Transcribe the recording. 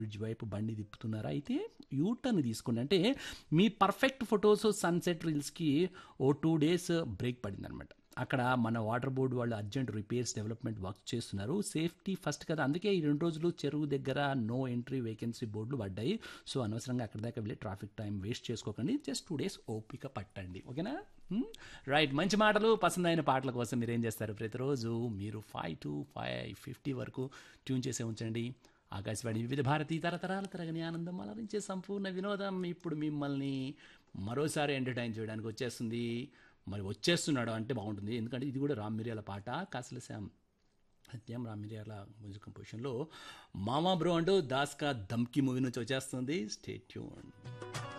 bridge వైపు బండి తిప్పుతున్నారా అయితే యూటర్న్ తీసుకోండి అంటే మీ పర్ఫెక్ట్ ఫొటోస్ సన్సెట్ రీల్స్కి ఓ టూ డేస్ బ్రేక్ పడిందనమాట అక్కడ మన వాటర్ బోర్డు వాళ్ళు అర్జెంట్ రిపేర్స్ డెవలప్మెంట్ వర్క్ చేస్తున్నారు సేఫ్టీ ఫస్ట్ కదా అందుకే ఈ రెండు రోజులు చెరువు దగ్గర నో ఎంట్రీ వేకెన్సీ బోర్డులు పడ్డాయి సో అనవసరంగా అక్కడ దాకా వెళ్ళి ట్రాఫిక్ టైం వేస్ట్ చేసుకోకండి జస్ట్ టూ డేస్ ఓపిక పట్టండి ఓకేనా రైట్ మంచి మాటలు పసందైన పాటల కోసం మీరు ఏం చేస్తారు ప్రతిరోజు మీరు ఫైవ్ టు ఫైవ్ ఫిఫ్టీ వరకు ట్యూన్ చేసే ఉంచండి ఆకాశవాణి వివిధ భారతి తరతరాల తరగని ఆనందం అలరించే సంపూర్ణ వినోదం ఇప్పుడు మిమ్మల్ని మరోసారి ఎంటర్టైన్ చేయడానికి వచ్చేస్తుంది మరి వచ్చేస్తున్నాడు అంటే బాగుంటుంది ఎందుకంటే ఇది కూడా రామ్ మిరియాల పాట కాసల శ్యామ్ సత్యం రామ్ మిరియాల మ్యూజిక్ కంపోజిషన్లో మామా బ్రో అంటూ దాస్కా ధమ్కి మూవీ నుంచి వచ్చేస్తుంది స్టేట్యూన్